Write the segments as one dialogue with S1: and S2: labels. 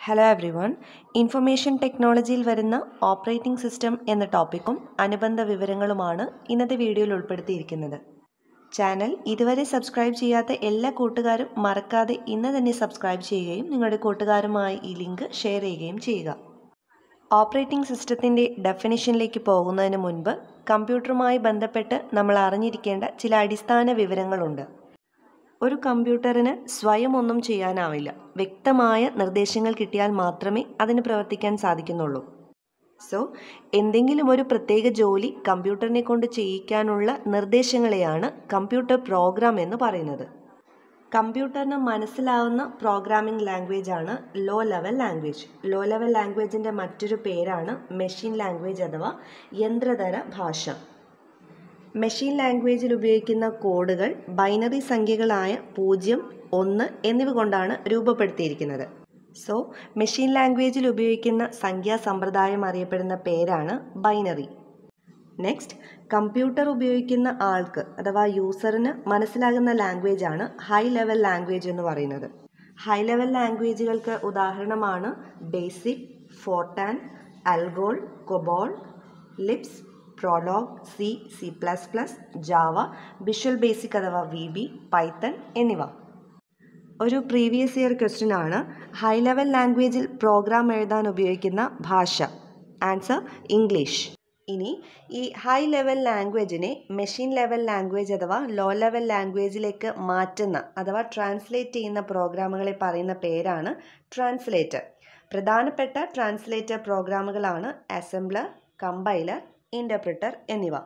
S1: hello every one information ടെക്നോളജിയിൽ വരുന്ന operating system എന്ന ടോപ്പിക്കും അനുബന്ധ വിവരങ്ങളുമാണ് ഇന്നത്തെ വീഡിയോയിൽ ഉൾപ്പെടുത്തിയിരിക്കുന്നത് ചാനൽ ഇതുവരെ സബ്സ്ക്രൈബ് ചെയ്യാത്ത എല്ലാ കൂട്ടുകാരും മറക്കാതെ ഇന്ന് തന്നെ സബ്സ്ക്രൈബ് ചെയ്യുകയും നിങ്ങളുടെ കൂട്ടുകാരുമായി ഈ ലിങ്ക് ഷെയർ ചെയ്യുകയും ചെയ്യുക ഓപ്പറേറ്റിംഗ് സിസ്റ്റത്തിൻ്റെ ഡെഫിനിഷനിലേക്ക് പോകുന്നതിന് മുൻപ് കമ്പ്യൂട്ടറുമായി ബന്ധപ്പെട്ട് നമ്മൾ അറിഞ്ഞിരിക്കേണ്ട ചില അടിസ്ഥാന വിവരങ്ങളുണ്ട് ഒരു കമ്പ്യൂട്ടറിന് സ്വയം ഒന്നും ചെയ്യാനാവില്ല വ്യക്തമായ നിർദ്ദേശങ്ങൾ കിട്ടിയാൽ മാത്രമേ അതിന് പ്രവർത്തിക്കാൻ സാധിക്കുന്നുള്ളൂ സോ എന്തെങ്കിലും ഒരു പ്രത്യേക ജോലി കമ്പ്യൂട്ടറിനെ കൊണ്ട് ചെയ്യിക്കാനുള്ള നിർദ്ദേശങ്ങളെയാണ് കമ്പ്യൂട്ടർ പ്രോഗ്രാം എന്ന് പറയുന്നത് കമ്പ്യൂട്ടറിന് മനസ്സിലാവുന്ന പ്രോഗ്രാമിംഗ് ലാംഗ്വേജ് ആണ് low level language low level ലാംഗ്വേജിൻ്റെ മറ്റൊരു പേരാണ് മെഷീൻ ലാംഗ്വേജ് അഥവാ യന്ത്രതര ഭാഷ മെഷീൻ ലാംഗ്വേജിൽ ഉപയോഗിക്കുന്ന കോഡുകൾ ബൈനറി സംഖ്യകളായ പൂജ്യം ഒന്ന് എന്നിവ കൊണ്ടാണ് രൂപപ്പെടുത്തിയിരിക്കുന്നത് സോ മെഷീൻ ലാംഗ്വേജിൽ ഉപയോഗിക്കുന്ന സംഖ്യാ സമ്പ്രദായം അറിയപ്പെടുന്ന പേരാണ് ബൈനറി നെക്സ്റ്റ് കമ്പ്യൂട്ടർ ഉപയോഗിക്കുന്ന ആൾക്ക് അഥവാ യൂസറിന് മനസ്സിലാകുന്ന ലാംഗ്വേജ് ആണ് ഹൈ ലെവൽ ലാംഗ്വേജ് എന്ന് പറയുന്നത് ഹൈ ലെവൽ ലാംഗ്വേജുകൾക്ക് ഉദാഹരണമാണ് ബേസിക് ഫോർട്ടാൻ അൽഗോൾ കൊബോൾ ലിപ്സ് Prolog C C plus plus Java visual basic അഥവാ വി ബി പൈത്തൺ എന്നിവ ഒരു പ്രീവിയസ് ഇയർ ക്വസ്റ്റ്യൻ ആണ് ഹൈ ലെവൽ ലാംഗ്വേജിൽ പ്രോഗ്രാം എഴുതാൻ ഉപയോഗിക്കുന്ന ഭാഷ ആൻസർ ഇംഗ്ലീഷ് ഇനി ഈ ഹൈ ലെവൽ ലാംഗ്വേജിനെ മെഷീൻ ലെവൽ ലാംഗ്വേജ് അഥവാ ലോ ലെവൽ ലാംഗ്വേജിലേക്ക് മാറ്റുന്ന അഥവാ ട്രാൻസ്ലേറ്റ് ചെയ്യുന്ന പ്രോഗ്രാമുകളെ പറയുന്ന പേരാണ് ട്രാൻസ്ലേറ്റർ പ്രധാനപ്പെട്ട ട്രാൻസ്ലേറ്റർ പ്രോഗ്രാമുകളാണ് അസംബ്ലർ കമ്പൈലർ ഇൻ്റർപ്രിറ്റർ എന്നിവ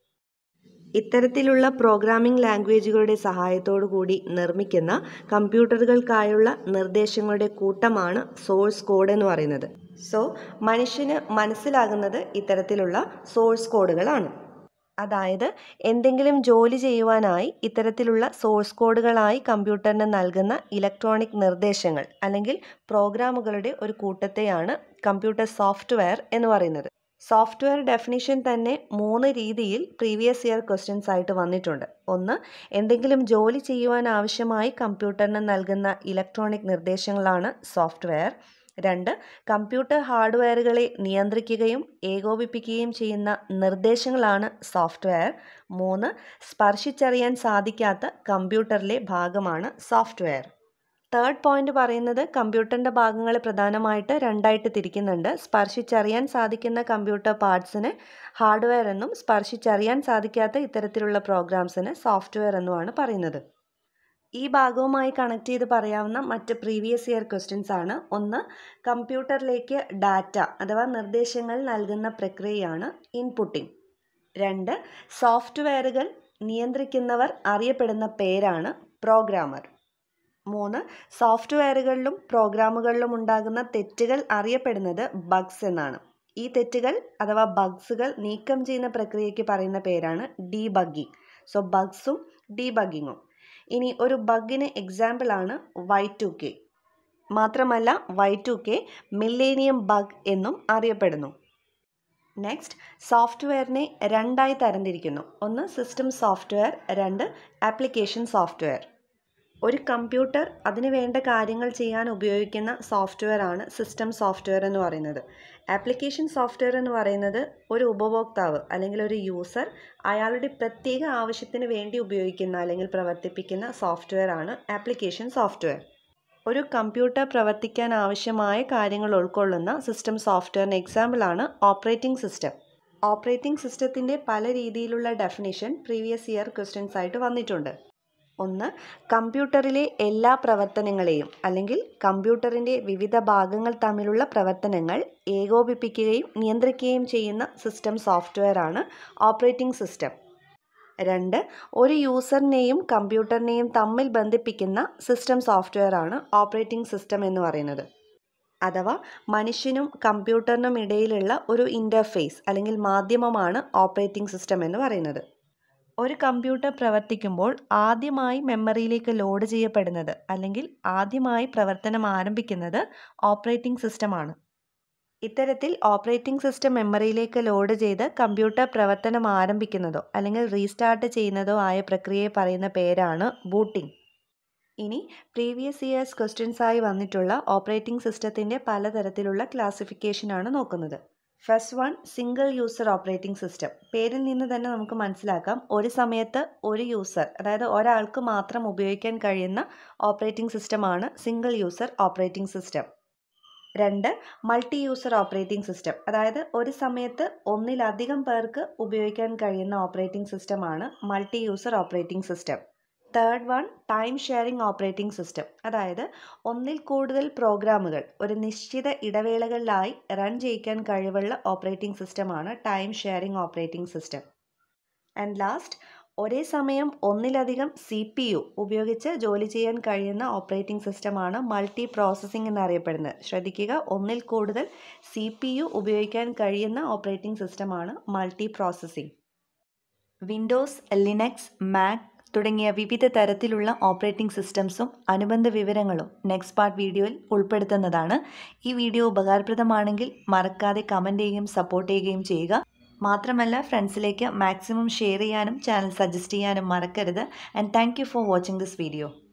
S1: ഇത്തരത്തിലുള്ള പ്രോഗ്രാമിംഗ് ലാംഗ്വേജുകളുടെ സഹായത്തോടു കൂടി നിർമ്മിക്കുന്ന കമ്പ്യൂട്ടറുകൾക്കായുള്ള നിർദ്ദേശങ്ങളുടെ കൂട്ടമാണ് സോഴ്സ് കോഡ് എന്ന് പറയുന്നത് സോ മനുഷ്യന് മനസ്സിലാകുന്നത് ഇത്തരത്തിലുള്ള സോഴ്സ് കോഡുകളാണ് അതായത് എന്തെങ്കിലും ജോലി ചെയ്യുവാനായി ഇത്തരത്തിലുള്ള സോഴ്സ് കോഡുകളായി കമ്പ്യൂട്ടറിന് നൽകുന്ന ഇലക്ട്രോണിക് നിർദ്ദേശങ്ങൾ അല്ലെങ്കിൽ പ്രോഗ്രാമുകളുടെ ഒരു കൂട്ടത്തെയാണ് കമ്പ്യൂട്ടർ സോഫ്റ്റ്വെയർ എന്ന് പറയുന്നത് സോഫ്റ്റ്വെയർ ഡെഫിനിഷൻ തന്നെ മൂന്ന് രീതിയിൽ പ്രീവിയസ് ഇയർ ക്വസ്റ്റ്യൻസ് ആയിട്ട് വന്നിട്ടുണ്ട് ഒന്ന് എന്തെങ്കിലും ജോലി ചെയ്യുവാൻ ആവശ്യമായി കമ്പ്യൂട്ടറിന് നൽകുന്ന ഇലക്ട്രോണിക് നിർദ്ദേശങ്ങളാണ് സോഫ്റ്റ്വെയർ രണ്ട് കമ്പ്യൂട്ടർ ഹാർഡ്വെയറുകളെ നിയന്ത്രിക്കുകയും ഏകോപിപ്പിക്കുകയും ചെയ്യുന്ന നിർദ്ദേശങ്ങളാണ് സോഫ്റ്റ്വെയർ മൂന്ന് സ്പർശിച്ചറിയാൻ സാധിക്കാത്ത കമ്പ്യൂട്ടറിലെ ഭാഗമാണ് സോഫ്റ്റ്വെയർ തേർഡ് പോയിന്റ് പറയുന്നത് കമ്പ്യൂട്ടറിൻ്റെ ഭാഗങ്ങളെ പ്രധാനമായിട്ട് രണ്ടായിട്ട് തിരിക്കുന്നുണ്ട് സ്പർശിച്ചറിയാൻ സാധിക്കുന്ന കമ്പ്യൂട്ടർ പാർട്സിന് ഹാർഡ്വെയർ എന്നും സ്പർശിച്ചറിയാൻ സാധിക്കാത്ത ഇത്തരത്തിലുള്ള പ്രോഗ്രാംസിന് സോഫ്റ്റ്വെയർ എന്നുമാണ് പറയുന്നത് ഈ ഭാഗവുമായി കണക്ട് ചെയ്ത് പറയാവുന്ന മറ്റ് പ്രീവിയസ് ഇയർ ക്വസ്റ്റ്യൻസ് ആണ് ഒന്ന് കമ്പ്യൂട്ടറിലേക്ക് ഡാറ്റ അഥവാ നിർദ്ദേശങ്ങൾ നൽകുന്ന പ്രക്രിയയാണ് ഇൻപുട്ടിംഗ് രണ്ട് സോഫ്റ്റ്വെയറുകൾ നിയന്ത്രിക്കുന്നവർ അറിയപ്പെടുന്ന പേരാണ് പ്രോഗ്രാമർ മൂന്ന് സോഫ്റ്റ്വെയറുകളിലും പ്രോഗ്രാമുകളിലും ഉണ്ടാകുന്ന തെറ്റുകൾ അറിയപ്പെടുന്നത് ബഗ്സ് എന്നാണ് ഈ തെറ്റുകൾ അഥവാ ബഗ്സുകൾ നീക്കം ചെയ്യുന്ന പ്രക്രിയയ്ക്ക് പറയുന്ന പേരാണ് ഡീബഗ്ഗിങ് സോ ബഗ്സും ഡീബഗ്ഗിങ്ങും ഇനി ഒരു ബഗ്ഗിന് എക്സാമ്പിളാണ് വൈ ടു കെ മാത്രമല്ല Y two K millennium bug എന്നും അറിയപ്പെടുന്നു നെക്സ്റ്റ് സോഫ്റ്റ്വെയറിനെ രണ്ടായി തരംതിരിക്കുന്നു ഒന്ന് സിസ്റ്റം സോഫ്റ്റ്വെയർ രണ്ട് ആപ്ലിക്കേഷൻ സോഫ്റ്റ്വെയർ ഒരു കമ്പ്യൂട്ടർ അതിന് വേണ്ട കാര്യങ്ങൾ ചെയ്യാൻ ഉപയോഗിക്കുന്ന സോഫ്റ്റ്വെയർ ആണ് സിസ്റ്റം സോഫ്റ്റ്വെയർ എന്ന് പറയുന്നത് ആപ്ലിക്കേഷൻ സോഫ്റ്റ്വെയർ എന്ന് പറയുന്നത് ഒരു ഉപഭോക്താവ് അല്ലെങ്കിൽ ഒരു യൂസർ അയാളുടെ പ്രത്യേക ആവശ്യത്തിന് വേണ്ടി ഉപയോഗിക്കുന്ന അല്ലെങ്കിൽ പ്രവർത്തിപ്പിക്കുന്ന സോഫ്റ്റ്വെയർ ആണ് ആപ്ലിക്കേഷൻ സോഫ്റ്റ്വെയർ ഒരു കമ്പ്യൂട്ടർ പ്രവർത്തിക്കാൻ ആവശ്യമായ കാര്യങ്ങൾ ഉൾക്കൊള്ളുന്ന സിസ്റ്റം സോഫ്റ്റ്വെയറിന് എക്സാമ്പിളാണ് ഓപ്പറേറ്റിംഗ് സിസ്റ്റം ഓപ്പറേറ്റിംഗ് സിസ്റ്റത്തിൻ്റെ പല രീതിയിലുള്ള ഡെഫിനിഷൻ പ്രീവിയസ് ഇയർ ക്വസ്റ്റ്യൻസ് ആയിട്ട് വന്നിട്ടുണ്ട് ഒന്ന് കമ്പ്യൂട്ടറിലെ എല്ലാ പ്രവർത്തനങ്ങളെയും അല്ലെങ്കിൽ കമ്പ്യൂട്ടറിൻ്റെ വിവിധ ഭാഗങ്ങൾ തമ്മിലുള്ള പ്രവർത്തനങ്ങൾ ഏകോപിപ്പിക്കുകയും നിയന്ത്രിക്കുകയും ചെയ്യുന്ന സിസ്റ്റം സോഫ്റ്റ്വെയർ ആണ് ഓപ്പറേറ്റിംഗ് സിസ്റ്റം രണ്ട് ഒരു യൂസറിനെയും കമ്പ്യൂട്ടറിനെയും തമ്മിൽ ബന്ധിപ്പിക്കുന്ന സിസ്റ്റം സോഫ്റ്റ്വെയർ ആണ് ഓപ്പറേറ്റിംഗ് സിസ്റ്റം എന്ന് പറയുന്നത് അഥവാ മനുഷ്യനും കമ്പ്യൂട്ടറിനും ഇടയിലുള്ള ഒരു ഇൻ്റർഫേസ് അല്ലെങ്കിൽ മാധ്യമമാണ് ഓപ്പറേറ്റിംഗ് സിസ്റ്റം എന്ന് പറയുന്നത് ഒരു കമ്പ്യൂട്ടർ പ്രവർത്തിക്കുമ്പോൾ ആദ്യമായി മെമ്മറിയിലേക്ക് ലോഡ് ചെയ്യപ്പെടുന്നത് അല്ലെങ്കിൽ ആദ്യമായി പ്രവർത്തനം ആരംഭിക്കുന്നത് ഓപ്പറേറ്റിംഗ് സിസ്റ്റമാണ് ഇത്തരത്തിൽ ഓപ്പറേറ്റിംഗ് സിസ്റ്റം മെമ്മറിയിലേക്ക് ലോഡ് ചെയ്ത് കമ്പ്യൂട്ടർ പ്രവർത്തനം ആരംഭിക്കുന്നതോ അല്ലെങ്കിൽ റീസ്റ്റാർട്ട് ചെയ്യുന്നതോ ആയ പ്രക്രിയയെ പറയുന്ന പേരാണ് ബൂട്ടിംഗ് ഇനി പ്രീവിയസ് ഇയേഴ്സ് ക്വസ്റ്റ്യൻസായി വന്നിട്ടുള്ള ഓപ്പറേറ്റിംഗ് സിസ്റ്റത്തിൻ്റെ പലതരത്തിലുള്ള ക്ലാസിഫിക്കേഷനാണ് നോക്കുന്നത് first one single user operating system പേരിൽ നിന്ന് തന്നെ നമുക്ക് മനസ്സിലാക്കാം ഒരു സമയത്ത് ഒരു യൂസർ അതായത് ഒരാൾക്ക് മാത്രം ഉപയോഗിക്കാൻ കഴിയുന്ന ഓപ്പറേറ്റിംഗ് സിസ്റ്റമാണ് സിംഗിൾ യൂസർ ഓപ്പറേറ്റിംഗ് സിസ്റ്റം രണ്ട് മൾട്ടി യൂസർ ഓപ്പറേറ്റിംഗ് സിസ്റ്റം അതായത് ഒരു സമയത്ത് ഒന്നിലധികം പേർക്ക് ഉപയോഗിക്കാൻ കഴിയുന്ന ഓപ്പറേറ്റിംഗ് സിസ്റ്റമാണ് multi user operating system third one time sharing operating system അതായത് ഒന്നിൽ കൂടുതൽ പ്രോഗ്രാമുകൾ ഒരു നിശ്ചിത ഇടവേളകളിലായി റൺ ചെയ്യിക്കാൻ കഴിവുള്ള ഓപ്പറേറ്റിംഗ് സിസ്റ്റമാണ് time sharing operating system and last ഒരേ സമയം ഒന്നിലധികം സി പി യു ഉപയോഗിച്ച് ജോലി ചെയ്യാൻ കഴിയുന്ന ഓപ്പറേറ്റിംഗ് സിസ്റ്റമാണ് മൾട്ടി പ്രോസസ്സിംഗ് എന്നറിയപ്പെടുന്നത് ശ്രദ്ധിക്കുക ഒന്നിൽ കൂടുതൽ സി പി യു ഉപയോഗിക്കാൻ കഴിയുന്ന ഓപ്പറേറ്റിംഗ് സിസ്റ്റമാണ് multi processing Windows Linux Mac തുടങ്ങിയ വിവിധ തരത്തിലുള്ള ഓപ്പറേറ്റിംഗ് സിസ്റ്റംസും അനുബന്ധ വിവരങ്ങളും നെക്സ്റ്റ് പാർട്ട് വീഡിയോയിൽ ഉൾപ്പെടുത്തുന്നതാണ് ഈ വീഡിയോ ഉപകാരപ്രദമാണെങ്കിൽ മറക്കാതെ കമൻറ്റ് ചെയ്യുകയും സപ്പോർട്ട് ചെയ്യുകയും ചെയ്യുക മാത്രമല്ല ഫ്രണ്ട്സിലേക്ക് മാക്സിമം ഷെയർ ചെയ്യാനും ചാനൽ സജസ്റ്റ് ചെയ്യാനും മറക്കരുത് and thank for watching this video